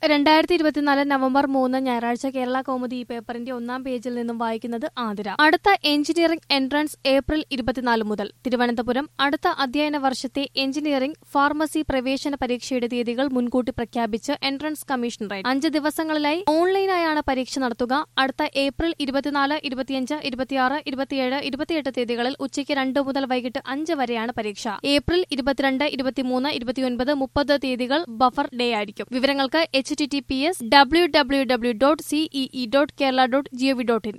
രണ്ടായിരത്തി ഇരുപത്തിനാല് നവംബർ മൂന്ന് ഞായറാഴ്ച കേരള കൗമുദി ഈ പേപ്പറിന്റെ ഒന്നാം പേജിൽ നിന്നും വായിക്കുന്നത് ആതിര അടുത്ത എഞ്ചിനീയറിംഗ് എൻട്രൻസ് ഏപ്രിൽ ഇരുപത്തിനാല് മുതൽ തിരുവനന്തപുരം അടുത്ത അധ്യയന വർഷത്തെ എഞ്ചിനീയറിംഗ് ഫാർമസി പ്രവേശന പരീക്ഷയുടെ തീയതികൾ മുൻകൂട്ടി പ്രഖ്യാപിച്ച് എൻട്രൻസ് കമ്മീഷണറേറ്റ് അഞ്ച് ദിവസങ്ങളിലായി ഓൺലൈനായാണ് പരീക്ഷ നടത്തുക അടുത്ത ഏപ്രിൽ ഇരുപത്തിനാല് ഇരുപത്തിയഞ്ച് ഇരുപത്തിയാറ് ഇരുപത്തിയേഴ് ഇരുപത്തിയെട്ട് തീയതികളിൽ ഉച്ചയ്ക്ക് രണ്ട് മുതൽ വൈകിട്ട് അഞ്ച് വരെയാണ് പരീക്ഷ ഏപ്രിൽ ഇരുപത്തിരണ്ട് ഇരുപത്തിമൂന്ന് ഇരുപത്തിയൊൻപത് മുപ്പത് തീയതികൾ ബഫർ ഡേ ആയിരിക്കും വിവരങ്ങൾക്ക് H T T P S W W W dot C E E dot Kerala dot G O V dot in